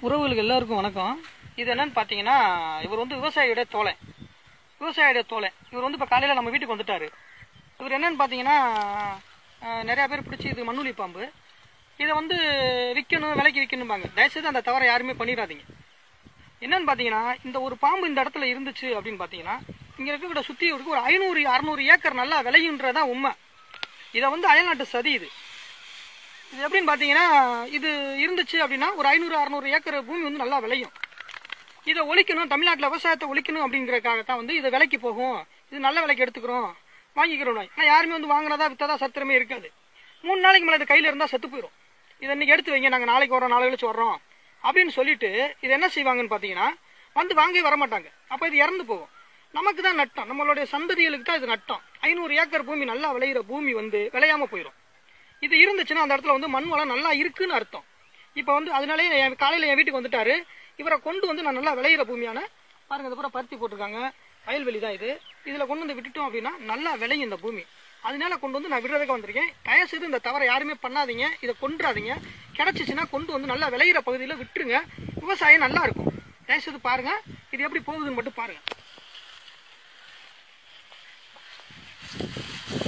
உறவுகளுக்கு எல்லாருக்கும் வணக்கம் இது என்னன்னு பார்த்தீங்கன்னா இவர் வந்து விவசாயியுடைய தோலை விவசாயியுடைய தோலை இவர் வந்து இப்போ காலையில் நம்ம வீட்டுக்கு வந்துட்டாரு இவர் என்னன்னு பார்த்தீங்கன்னா அஹ், நிறைய பேர் பிடிச்சி இது மண்ணுளி பாம்பு இதை வந்து விற்கணும் விலைக்கு விற்கணும்பாங்க தயவுசெய்து அந்த தவறை யாருமே பண்ணிடாதீங்க என்னன்னு பார்த்தீங்கன்னா இந்த ஒரு பாம்பு இந்த இடத்துல இருந்துச்சு அப்படின்னு பார்த்தீங்கன்னா இங்கே இருக்கக்கூடிய சுற்றி இருக்க ஒரு ஐநூறு அறநூறு ஏக்கர் நல்லா விளையுன்றதான் உண்மை இதை வந்து அயல்நாட்டு சதி இது இது எப்படின்னு பார்த்தீங்கன்னா இது இருந்துச்சு அப்படின்னா ஒரு ஐநூறு அறநூறு ஏக்கர் பூமி வந்து நல்லா விளையும் இதை ஒழிக்கணும் தமிழ்நாட்டில் விவசாயத்தை ஒழிக்கணும் அப்படிங்கறதுக்காகத்தான் வந்து இதை விலைக்கு போகும் இது நல்ல விலைக்கு எடுத்துக்கிறோம் வாங்கிக்கிறோம் ஆனால் யாருமே வந்து வாங்கினதா வித்ததா சத்திரமே இருக்காது மூணு நாளைக்கு மேலே இது கையில் இருந்தால் செத்து போயிடும் இதை இன்னைக்கு எடுத்து வைங்க நாங்கள் நாளைக்கு வரோம் நாளை கழிச்சு வர்றோம் அப்படின்னு சொல்லிட்டு இது என்ன செய்வாங்கன்னு பார்த்தீங்கன்னா வந்து வாங்கவே வர மாட்டாங்க அப்போ இது இறந்து போகும் நமக்கு தான் நட்டம் நம்மளுடைய சந்ததிகளுக்கு தான் இது நட்டம் ஐநூறு ஏக்கர் பூமி நல்லா விளையிற பூமி வந்து விளையாம போயிடும் இது இருந்துச்சுன்னா அந்த இடத்துல வந்து மண் வளம் நல்லா இருக்குன்னு அர்த்தம் இப்போ வந்து அதனாலே என் காலையில் என் வீட்டுக்கு வந்துட்டாரு இவரை கொண்டு வந்து நான் நல்லா விளையிற பூமியான பாருங்க இது பூரா பருத்தி போட்டிருக்காங்க வயல்வெளி தான் இது இதில் கொண்டு வந்து விட்டுட்டோம் அப்படின்னா நல்லா விளையும் இந்த பூமி அதனால கொண்டு வந்து நான் விடுறதுக்கு வந்திருக்கேன் தயவு செய்து இந்த தவறை யாருமே பண்ணாதீங்க இதை கொன்றாதீங்க கிடைச்சிச்சுன்னா கொண்டு வந்து நல்லா விளையிற பகுதியில் விட்டுருங்க விவசாயம் நல்லா இருக்கும் தயவு செய்து பாருங்க இது எப்படி போகுதுன்னு மட்டும் பாருங்க